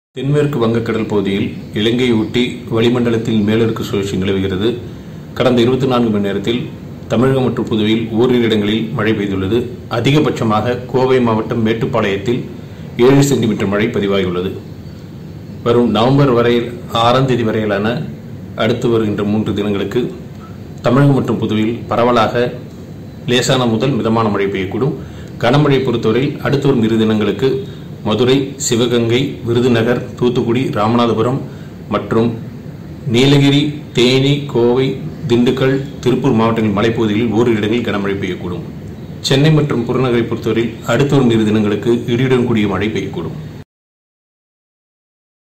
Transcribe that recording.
தென்மேற்கு வங்கக்கடல் பகுதியில் இலங்கையை ஒட்டி வளிமண்டலத்தில் மேலடுக்கு சுழற்சி நிலவுகிறது கடந்த இருபத்தி நான்கு மணி நேரத்தில் தமிழகம் மற்றும் புதுவையில் ஓரிரு இடங்களில் மழை பெய்துள்ளது அதிகபட்சமாக கோவை மாவட்டம் மேட்டுப்பாளையத்தில் ஏழு சென்டிமீட்டர் மழை பதிவாகியுள்ளது வரும் நவம்பர் வரை ஆறாம் தேதி வரையிலான அடுத்து வருகின்ற மூன்று தினங்களுக்கு தமிழகம் மற்றும் புதுவையில் பரவலாக லேசான முதல் மிதமான மழை பெய்யக்கூடும் கனமழை பொறுத்தவரையில் அடுத்து வரும் இரு தினங்களுக்கு மதுரை சிவகங்கை விருதுநகர் தூத்துக்குடி ராமநாதபுரம் மற்றும் நீலகிரி தேனி கோவை திண்டுக்கல் திருப்பூர் மாவட்டங்களின் மலைப்பகுதிகளில் ஓரிரு இடங்களில் கனமழை பெய்யக்கூடும் சென்னை மற்றும் புறநகரை பொறுத்தவரையில் அடுத்து வரும் இரு தினங்களுக்கு இடியுடன் கூடிய மழை பெய்யக்கூடும்